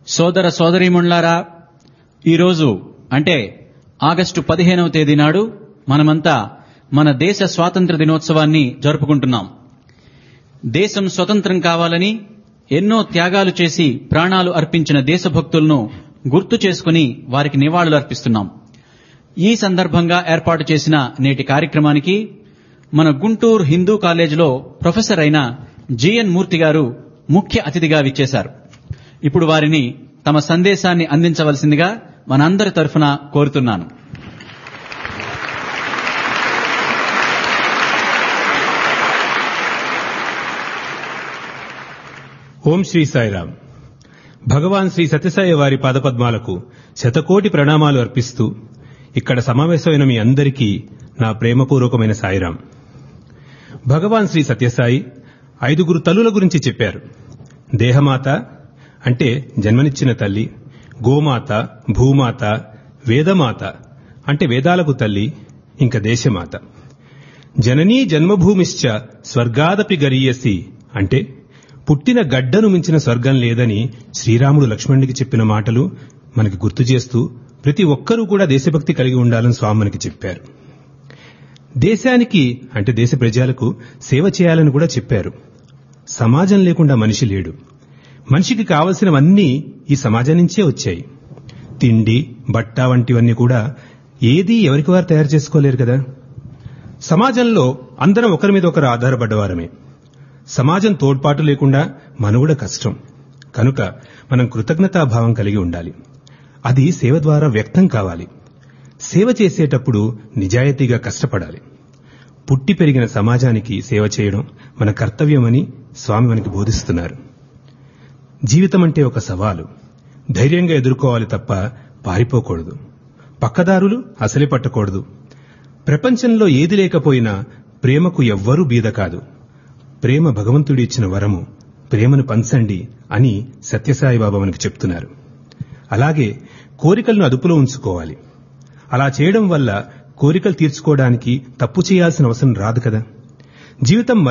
సోదర సోదరీమణులారా ఈరోజు అంటే ఆగస్టు పదిహేనవ తేదీ నాడు మనమంతా మన దేశ స్వాతంత్ర దినోత్సవాన్ని జరుపుకుంటున్నాం దేశం స్వతంత్రం కావాలని ఎన్నో త్యాగాలు చేసి ప్రాణాలు అర్పించిన దేశభక్తులను గుర్తు చేసుకుని వారికి నివాళులు అర్పిస్తున్నాం ఈ సందర్భంగా ఏర్పాటు చేసిన నేటి కార్యక్రమానికి మన గుంటూరు హిందూ కాలేజీలో ప్రొఫెసర్ అయిన జిఎన్ మూర్తి గారు ముఖ్య అతిథిగా విచ్చేశారు ఇప్పుడు వారిని తమ సందేశాన్ని అందించవలసిందిగా మనందరి తరఫున కోరుతున్నాను ఓం శ్రీ సాయిరామ్ భగవాన్ శ్రీ సత్యసాయి వారి పాదపద్మాలకు శతకోటి ప్రణామాలు అర్పిస్తూ ఇక్కడ సమావేశమైన మీ అందరికీ నా ప్రేమపూర్వకమైన సాయిరాం భగవాన్ శ్రీ సత్యసాయి ఐదుగురు తల్లుల గురించి చెప్పారు దేహమాత అంటే జన్మనిచ్చిన తల్లి గోమాత భూమాత వేదమాత అంటే వేదాలకు తల్లి ఇంకా దేశమాత జననీ జన్మభూమిశ్చ స్వర్గాదపి గరీయసి అంటే పుట్టిన గడ్డను మించిన స్వర్గం లేదని శ్రీరాముడు లక్ష్మణుడికి చెప్పిన మాటలు మనకి గుర్తు చేస్తూ ప్రతి ఒక్కరూ కూడా దేశభక్తి కలిగి ఉండాలని స్వామి మనకి చెప్పారు దేశానికి అంటే దేశ ప్రజలకు సేవ చేయాలని కూడా చెప్పారు సమాజం లేకుండా మనిషి లేడు మనిషికి కావలసినవన్నీ ఈ సమాజం నుంచే వచ్చాయి తిండి బట్ట వంటివన్నీ కూడా ఏదీ ఎవరికి వారు తయారు చేసుకోలేరు కదా సమాజంలో అందరం ఒకరి మీద ఒకరు ఆధారపడ్డవారమే సమాజం తోడ్పాటు లేకుండా మనుగడ కష్టం కనుక మనం కృతజ్ఞతాభావం కలిగి ఉండాలి అది సేవ ద్వారా వ్యక్తం కావాలి సేవ చేసేటప్పుడు నిజాయితీగా కష్టపడాలి పుట్టి పెరిగిన సమాజానికి సేవ చేయడం మన కర్తవ్యమని స్వామి మనకి బోధిస్తున్నారు జీవితం అంటే ఒక సవాలు ధైర్యంగా ఎదుర్కోవాలి తప్ప పారిపోకూడదు పక్కదారులు అసలే పట్టకూడదు ప్రపంచంలో ఏది లేకపోయినా ప్రేమకు ఎవ్వరూ బీద కాదు ప్రేమ భగవంతుడి ఇచ్చిన వరము ప్రేమను పంచండి అని సత్యసాయి బాబా మనకు చెప్తున్నారు అలాగే కోరికలను అదుపులో ఉంచుకోవాలి అలా చేయడం వల్ల కోరికలు తీర్చుకోవడానికి తప్పు చేయాల్సిన అవసరం రాదు కదా జీవితం